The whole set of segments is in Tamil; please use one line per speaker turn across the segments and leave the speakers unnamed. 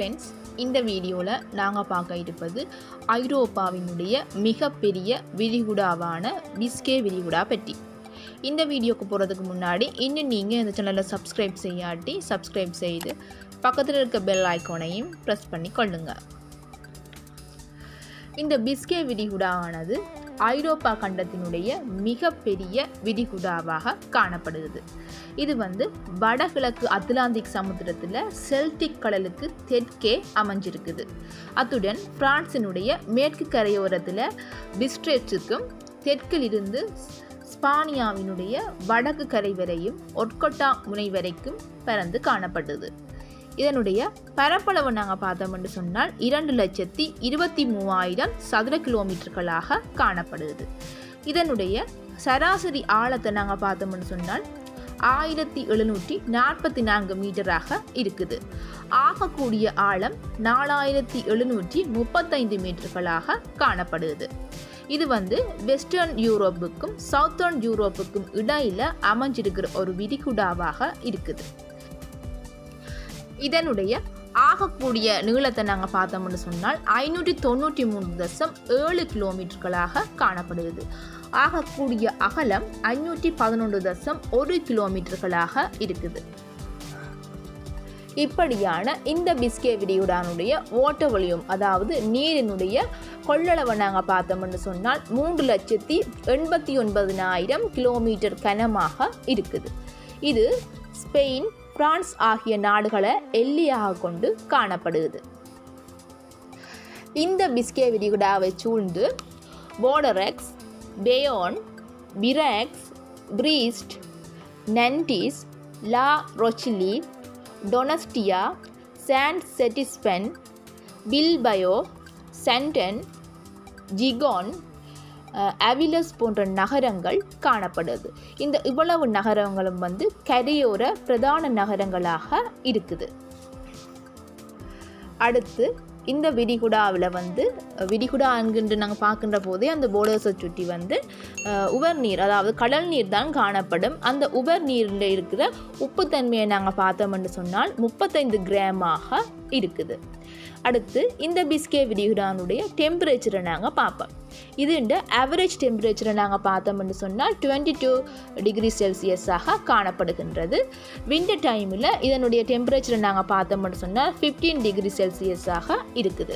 ஃப்ரெண்ட்ஸ் இந்த வீடியோவில் நாங்கள் பார்க்க இருப்பது ஐரோப்பாவினுடைய மிகப்பெரிய விரிகுடாவான பிஸ்கே விரிகுடா பற்றி இந்த வீடியோக்கு போகிறதுக்கு முன்னாடி இன்னும் நீங்கள் இந்த சேனலை சப்ஸ்கிரைப் செய்யாட்டி சப்ஸ்கிரைப் செய்து பக்கத்தில் இருக்க பெல் ஐக்கானையும் ப்ரெஸ் பண்ணி கொள்ளுங்கள் இந்த பிஸ்கே விரிகுடாவானது ஐரோப்பா கண்டத்தினுடைய மிகப்பெரிய விரிகுடாவாக காணப்படுகிறது இது வந்து வடகிழக்கு அத்லாந்திக் சமுத்திரத்தில் செல்டிக் கடலுக்கு தெற்கே அமைஞ்சிருக்குது அத்துடன் பிரான்சினுடைய மேற்கு கரையோரத்தில் பிஸ்ட்ரேட்ஸுக்கும் தெற்கில் இருந்து ஸ்பானியாவினுடைய வடக்கு கரை வரையும் ஒட்கொட்டா முனை வரைக்கும் பறந்து காணப்பட்டது இதனுடைய பரப்பளவு நாங்கள் பார்த்தோம்னு சொன்னால் இரண்டு லட்சத்தி இருபத்தி மூவாயிரம் சதுர கிலோமீட்டர்களாக காணப்படுது இதனுடைய சராசரி ஆழத்தை நாங்கள் பார்த்தோம்னு சொன்னால் ஆயிரத்தி எழுநூற்றி நாற்பத்தி நான்கு மீட்டராக இருக்குது ஆகக்கூடிய ஆழம் நாலாயிரத்தி எழுநூற்றி முப்பத்தைந்து மீட்டர்களாக காணப்படுது இது வந்து வெஸ்டர்ன் யூரோப்புக்கும் சவுத்தர்ன் யூரோப்புக்கும் இடையில அமைஞ்சிருக்கிற ஒரு விரிகுடாவாக இருக்குது இதனுடைய ஆகக்கூடிய நீளத்தை நாங்கள் பார்த்தோம்னு சொன்னால் ஐநூற்றி தொண்ணூற்றி மூணு தசம் ஏழு கிலோமீட்டர்களாக காணப்படுகிறது ஆகக்கூடிய அகலம் ஐநூற்றி பதினொன்று தசம் ஒரு கிலோமீட்டர்களாக இருக்குது இப்படியான இந்த பிஸ்கே விரிகுடானுடைய ஓட்ட வலியும் அதாவது நீரினுடைய கொள்ளளவை நாங்கள் பார்த்தோம்னு சொன்னால் மூன்று லட்சத்தி எண்பத்தி ஒன்பதினாயிரம் கிலோமீட்டர் கனமாக இருக்குது இது ஸ்பெயின் பிரான்ஸ் ஆகிய நாடுகளை எல்லையாக கொண்டு காணப்படுகிறது இந்த பிஸ்கே விரிகுடாவை சூழ்ந்து போடரெக்ஸ் பேயோன் பிரேக்ஸ் Brest Nantes La Rochelle Donostia சாண்ட் செட்டிஸ்பென் பில்பயோ சண்டன் ஜிகான் அவிலஸ் போன்ற நகரங்கள் காணப்படுது இந்த இவ்வளவு நகரங்களும் வந்து கரையோர பிரதான நகரங்களாக இருக்குது அடுத்து இந்த விரிகுடாவில் வந்து விரிகுடா என்கின்ற நாங்கள் பார்க்கின்ற போதே அந்த போர்டர்ஸை சுற்றி வந்து உவர் நீர் அதாவது கடல் நீர் தான் காணப்படும் அந்த உவர் நீரில் இருக்கிற உப்புத்தன்மையை நாங்கள் பார்த்தோம்னு சொன்னால் முப்பத்தைந்து கிராமாக இருக்குது அடுத்து இந்த பிஸ்கே விரிகுடானுடைய டெம்பரேச்சரை நாங்கள் பார்ப்போம் இது இந்த ஆவரேஜ் டெம்பரேச்சரை நாங்கள் பார்த்தோம்னு சொன்னால் டுவெண்ட்டி டூ டிகிரி செல்சியஸாக காணப்படுகின்றது விண்டர் டைமில் இதனுடைய டெம்பரேச்சரை நாங்கள் பார்த்தோம்னு சொன்னால் ஃபிஃப்டீன் டிகிரி செல்சியஸாக இருக்குது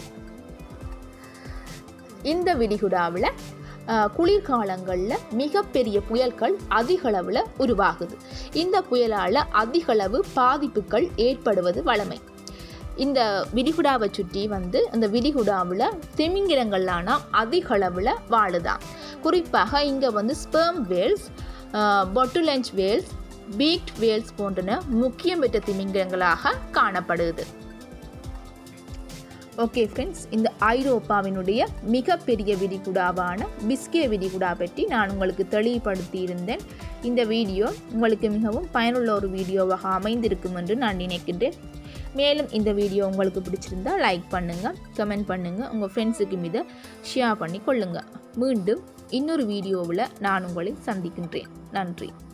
இந்த விரிகுடாவில் குளிர்காலங்களில் மிகப்பெரிய புயல்கள் அதிகளவில் உருவாகுது இந்த புயலால் அதிகளவு பாதிப்புகள் ஏற்படுவது வளமை இந்த விரிகுடாவை சுற்றி வந்து அந்த விரிகுடாவில் திமிங்கிலங்கள்லானா அதிக அளவில் வாழுதான் குறிப்பாக இங்கே வந்து ஸ்பெர்ம் வேல்ஸ் பொட்டுலஞ்ச் வேல்ஸ் பீக்ட் வேல்ஸ் போன்றன முக்கியம் பெற்ற திமிங்கிலங்களாக காணப்படுது ஓகே ஃப்ரெண்ட்ஸ் இந்த ஐரோப்பாவினுடைய மிகப்பெரிய விரிகுடாவான பிஸ்கே விரிகுடா பற்றி நான் உங்களுக்கு தெளிவுபடுத்தி இருந்தேன் இந்த வீடியோ உங்களுக்கு மிகவும் பயனுள்ள ஒரு வீடியோவாக அமைந்திருக்கும் என்று நான் நினைக்கின்றேன் மேலும் இந்த வீடியோ உங்களுக்கு பிடிச்சிருந்தா லைக் பண்ணுங்கள் கமெண்ட் பண்ணுங்கள் உங்கள் ஃப்ரெண்ட்ஸுக்கு மீது ஷேர் பண்ணி கொள்ளுங்கள் மீண்டும் இன்னொரு வீடியோவில் நான் உங்களை சந்திக்கின்றேன் நன்றி